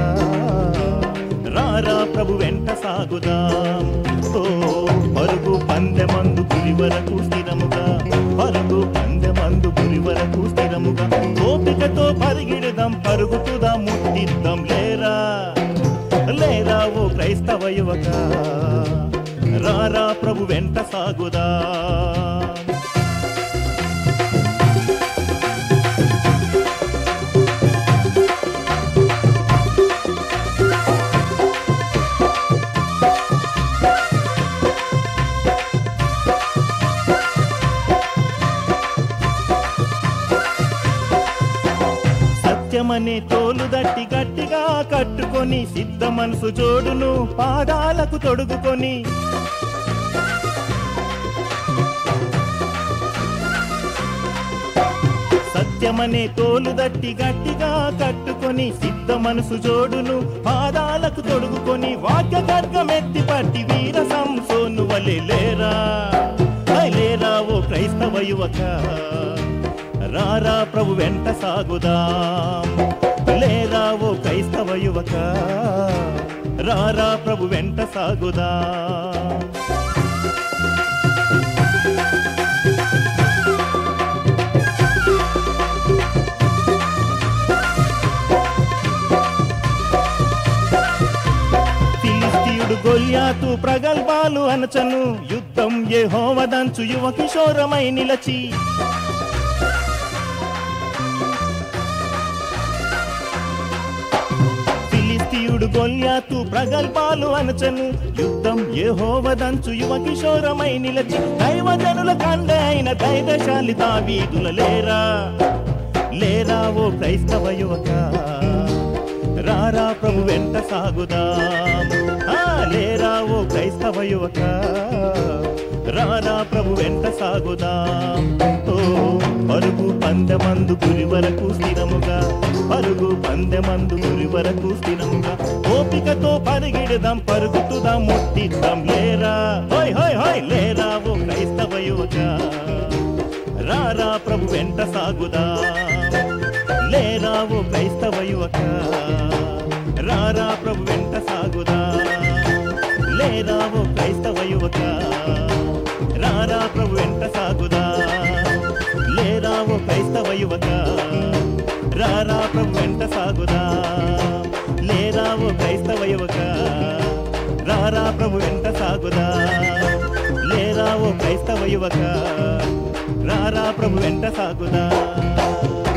రారా ప్రభు వెంట సాగుదాం ఓ పరుగు పందెమందు గురి వరకు స్థిరముగా పరుగు పందెమందు గురి వరకు స్థిరముగా ఓపికతో పరిగిడదాం పరుగుతుదాం ముట్టిద్దాం లేరా లేరా ఓ క్రైస్తవ యువక రారా ప్రభు వెంట సాగుదా సత్యమనే తోలు దట్టి గట్టిగా కట్టుకొని సిద్ధ మనసు జోడును పాదాలకు తొడుగుకొని సత్యమనే తోలు దట్టి గట్టిగా కట్టుకొని సిద్ధ మనసు జోడును పాదాలకు తొడుగుకొని వాక్య ఖడ్గమెత్తి పట్టి వీర సంసోను వలె లేరా హై లేరా ఓ క్రైస్తవ యువక రారా ప్రభు వెంట సాగుదాం లేరా ఓ క్రైస్తవ యువక రారా ప్రభు వెంట సాగుదాం ఫిలిస్తీయుడు గొల్యాతు ప్రగల్భాలు అనచను యుద్ధం ఏ హోవదంచు యువ కిషోరమై నిలచి ఫిలిస్తీయుడు గొల్యాతు ప్రగల్భాలు అనచను యుద్ధం ఏ హోవదంచు యువ కిషోరమై నిలచి దైవజనుల కండ అయిన దైవశాలి దావీదుల లేరా లేరా ఓ క్రైస్తవ యువక రారా ప్రభు వెంట సాగుదాం ఆ, లేరా ఓ క్రైస్తవ యువక రారా ప్రభు వెంట సాగుదాం ఓ పరుగు పందెమందు గురి వరకు స్థిరముగా పరుగు పందెమందు గురి వరకు స్థిరముగా ఓపికతో పరిగెడదాం పరుగుతుదాం ముట్టిద్దాం లేరా హోయ్ హోయ్ హోయ్ లేరా ఓ క్రైస్తవ యువక రారా ప్రభు వెంట సాగుదాం లేరా ఓ క్రైస్తవ యువక రారా ప్రభు వెంట సాగుదా లేరా ఓ క్రైస్తవ యువక రారా ప్రభు వెంట సాగుదా లేరా ఓ క్రైస్తవ యువక రారా ప్రభు వెంట సాగుదా లేరా ఓ క్రైస్తవ యువక రారా ప్రభు వెంట సాగుదా లేరా ఓ క్రైస్తవ యువక రారా ప్రభు వెంట సాగుదా